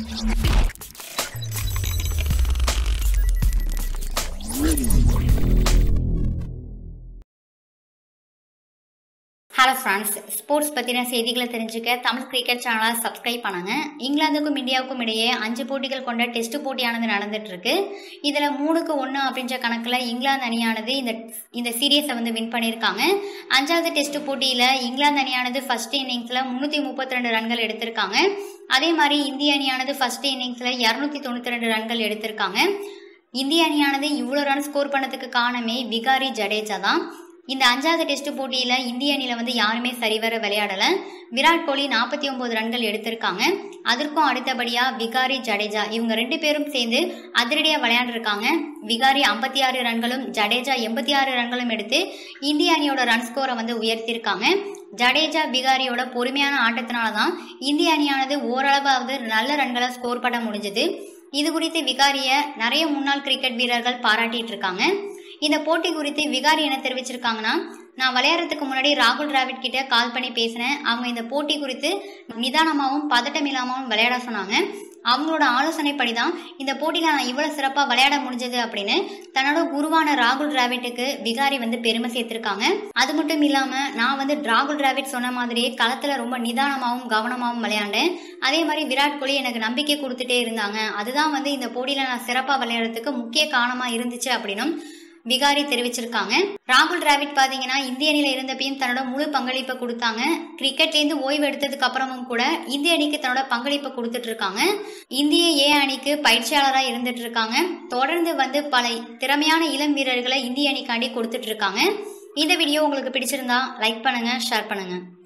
hello friends sports பற்றின செய்திகளை தெரிஞ்சுக்க தமிழ் கிரிக்கெட் சேனலை சப்ஸ்கிரைப் பண்ணுங்க இங்கிலாந்துக்கும் இந்தியாவுக்கும் இடையே அஞ்சு போட்டிகள் கொண்ட டெஸ்ட் போட்டியானது நடந்துட்டு இருக்கு இதில் மூணுக்கு ஒன்று அப்படின்ற கணக்கில் இங்கிலாந்து அணியானது இந்த இந்த சீரியஸை வந்து வின் பண்ணியிருக்காங்க அஞ்சாவது டெஸ்ட் போட்டியில் இங்கிலாந்து அணியானது ஃபர்ஸ்ட் இன்னிங்ஸில் முந்நூற்றி முப்பத்தி ரெண்டு ரன்கள் எடுத்திருக்காங்க அதே மாதிரி இந்திய அணியானது ஃபர்ஸ்ட் இன்னிங்ஸில் இரநூத்தி தொண்ணூற்றி ரெண்டு ரன்கள் எடுத்திருக்காங்க இந்திய அணியானது இவ்வளோ ரன் ஸ்கோர் பண்ணதுக்கு காரணமே விகாரி ஜடேஜா தான் இந்த அஞ்சாவது டெஸ்ட் போட்டியில் இந்திய அணியில் வந்து யாருமே சரிவர விளையாடலை விராட் கோலி நாற்பத்தி ஒம்பது ரன்கள் எடுத்திருக்காங்க அதற்கும் அடுத்தபடியாக விகாரி ஜடேஜா இவங்க ரெண்டு பேரும் சேர்ந்து அதிரடியாக விளையாண்டுருக்காங்க விகாரி ஐம்பத்தி ஆறு ரன்களும் ஜடேஜா எண்பத்தி ஆறு ரன்களும் எடுத்து இந்திய அணியோட ரன் ஸ்கோரை வந்து உயர்த்தியிருக்காங்க ஜடேஜா விகாரியோட பொறுமையான ஆட்டத்தினால தான் இந்திய அணியானது ஓரளவாவது நல்ல ரன்களை ஸ்கோர் பண்ண முடிஞ்சது இது குறித்து விகாரிய நிறைய முன்னாள் கிரிக்கெட் வீரர்கள் பாராட்டிட்டு இருக்காங்க இந்த போட்டி குறித்து விகாரி என்ன தெரிவிச்சிருக்காங்கன்னா நான் விளையாடுறதுக்கு முன்னாடி ராகுல் டிராவிட் கிட்ட கால் பண்ணி பேசினேன் அவங்க இந்த போட்டி குறித்து நிதானமாகவும் பதட்டம் இல்லாமலும் விளையாட சொன்னாங்க அவங்களோட ஆலோசனைப்படி தான் இந்த போட்டியில் நான் இவ்வளோ சிறப்பாக விளையாட முடிஞ்சது அப்படின்னு தன்னோட குருவான ராகுல் டிராவிட்டுக்கு விகாரி வந்து பெருமை சேர்த்திருக்காங்க அது மட்டும் இல்லாமல் நான் வந்து ராகுல் டிராவிட் சொன்ன மாதிரியே களத்தில் ரொம்ப நிதானமாகவும் கவனமாகவும் விளையாண்டேன் அதே மாதிரி விராட் கோலி எனக்கு நம்பிக்கை கொடுத்துட்டே இருந்தாங்க அதுதான் வந்து இந்த போட்டியில் நான் சிறப்பாக விளையாடுறதுக்கு முக்கிய காரணமாக இருந்துச்சு அப்படின்னும் விகாரி தெரிவிச்சிருக்காங்க ராகுல் டிராவிட் பாத்தீங்கன்னா இந்திய அணியில இருந்தப்பையும் தன்னோட முழு பங்களிப்பை கொடுத்தாங்க கிரிக்கெட்லேருந்து ஓய்வு எடுத்ததுக்கு அப்புறமும் கூட இந்திய அணிக்கு தன்னோட பங்களிப்பை கொடுத்துட்டு இருக்காங்க இந்திய ஏ அணிக்கு பயிற்சியாளராக இருந்துட்டு இருக்காங்க தொடர்ந்து வந்து பல திறமையான இளம் வீரர்களை இந்திய அணிக்காண்டி கொடுத்துட்டு இருக்காங்க இந்த வீடியோ உங்களுக்கு பிடிச்சிருந்தா லைக் பண்ணுங்க ஷேர் பண்ணுங்க